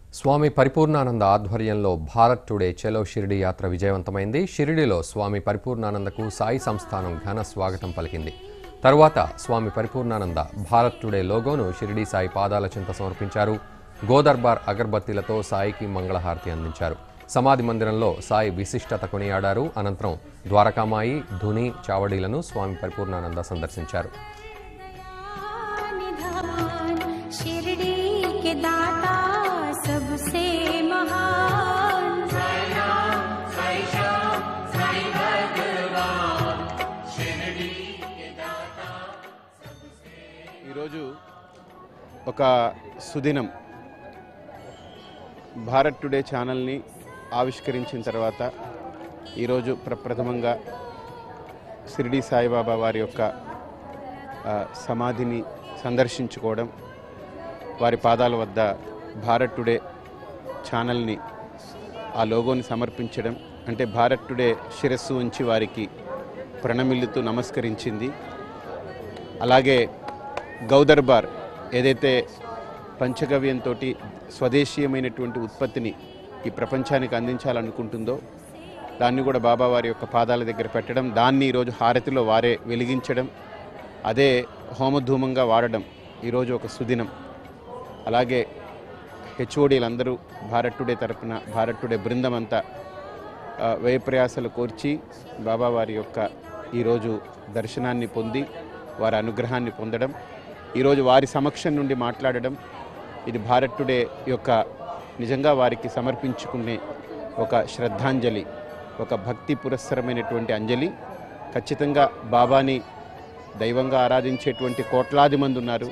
స్వామి పరిపూర్ణానంద ఆధ్వర్యంలో భారత్ టుడే చలో షిరిడి యాత్ర విజయవంతమైంది షిరిడిలో స్వామి పరిపూర్ణానందకు సాయి సంస్థానం ఘన స్వాగతం పలికింది తరువాత స్వామి పరిపూర్ణానంద భారత్ టుడే లోగోను షిరిడి సాయి పాదాల చింత సమర్పించారు గోదర్బార్ అగర్బత్తీలతో సాయికి మంగళహారతి అందించారు సమాధి మందిరంలో సాయి విశిష్టత కొనియాడారు అనంతరం ద్వారకామాయి ధుని చావడీలను స్వామి పరిపూర్ణానంద సందర్శించారు निधान शिरडी के दाता सबसे महान ఈరోజు ఒక సుదినం భారత్ టుడే ఛానల్ని ఆవిష్కరించిన తర్వాత ఈరోజు ప్రప్రథమంగా షిరిడి సాయిబాబా వారి యొక్క ఆ, సమాధిని సందర్శించుకోవడం వారి పాదాల వద్ద భారత్ టుడే ఛానల్ని ఆ లోగోని సమర్పించడం అంటే భారత్ టుడే శిరస్సు ఉంచి వారికి ప్రణమిల్లుతూ నమస్కరించింది అలాగే గౌదర్బార్ ఏదైతే పంచగవ్యంతో స్వదేశీయమైనటువంటి ఉత్పత్తిని ఈ ప్రపంచానికి అందించాలనుకుంటుందో దాన్ని కూడా బాబా వారి యొక్క పాదాల దగ్గర పెట్టడం దాన్ని ఈరోజు హారతిలో వారే వెలిగించడం అదే హోమధూమంగా వాడడం ఈరోజు ఒక సుదినం అలాగే హెచ్ఓడీలందరూ భారత్ టుడే తరపున భారత్ టుడే బృందం అంతా ఆ, వ్యయ ప్రయాసలు కోర్చి బాబా వారి యొక్క ఈరోజు దర్శనాన్ని పొంది వారి అనుగ్రహాన్ని పొందడం ఈరోజు వారి సమక్షం నుండి మాట్లాడడం ఇది భారత్ టుడే యొక్క నిజంగా వారికి సమర్పించుకునే ఒక శ్రద్ధాంజలి ఒక భక్తి పురస్సరమైనటువంటి అంజలి ఖచ్చితంగా బాబాని దైవంగా ఆరాధించేటువంటి కోట్లాది మంది ఉన్నారు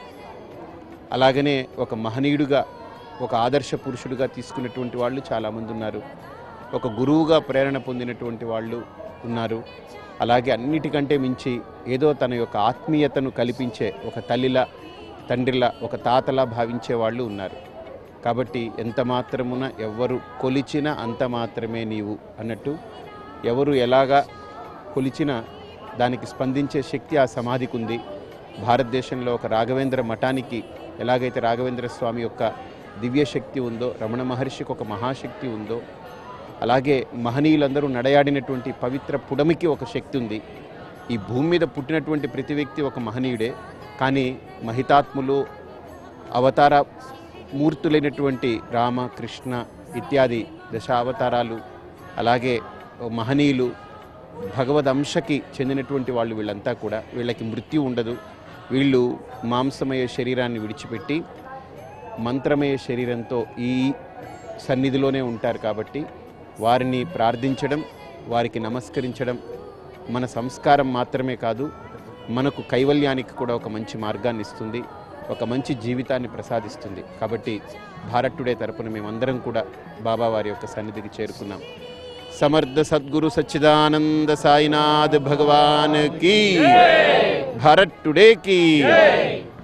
అలాగనే ఒక మహనీయుడుగా ఒక ఆదర్శ పురుషుడుగా తీసుకున్నటువంటి వాళ్ళు చాలామంది ఉన్నారు ఒక గురువుగా ప్రేరణ పొందినటువంటి వాళ్ళు ఉన్నారు అలాగే అన్నిటికంటే మించి ఏదో తన యొక్క ఆత్మీయతను కల్పించే ఒక తల్లిలా తండ్రిలా ఒక తాతలా భావించే వాళ్ళు ఉన్నారు కాబట్టి ఎంత మాత్రమున ఎవ్వరు కొలిచినా అంత మాత్రమే నీవు అన్నట్టు ఎవరు ఎలాగా కొలిచినా దానికి స్పందించే శక్తి ఆ సమాధికి ఉంది భారతదేశంలో ఒక రాఘవేంద్ర మఠానికి ఎలాగైతే రాఘవేంద్ర స్వామి యొక్క దివ్య శక్తి ఉందో రమణ మహర్షికి ఒక మహాశక్తి ఉందో అలాగే మహనీయులందరూ నడయాడినటువంటి పవిత్ర పుడమికి ఒక శక్తి ఉంది ఈ భూమి మీద పుట్టినటువంటి ప్రతి వ్యక్తి ఒక మహనీయుడే కానీ మహితాత్ములు అవతార మూర్తులైనటువంటి రామ కృష్ణ ఇత్యాది దశావతారాలు అలాగే మహనీయులు భగవద్ అంశకి చెందినటువంటి వాళ్ళు వీళ్ళంతా కూడా వీళ్ళకి మృత్యు ఉండదు వీళ్ళు మాంసమయ శరీరాన్ని విడిచిపెట్టి మంత్రమయ శరీరంతో ఈ సన్నిధిలోనే ఉంటారు కాబట్టి వారిని ప్రార్థించడం వారికి నమస్కరించడం మన సంస్కారం మాత్రమే కాదు మనకు కైవల్యానికి కూడా ఒక మంచి మార్గాన్ని ఇస్తుంది ఒక మంచి జీవితాన్ని ప్రసాదిస్తుంది కాబట్టి భారత్ టుడే తరపున మేమందరం కూడా బాబా వారి యొక్క సన్నిధికి చేరుకున్నాం సమర్థ సద్గురు సచ్చిదానంద సాయినాథ్ భగవాన్ కీ భారత్ టుడే కీ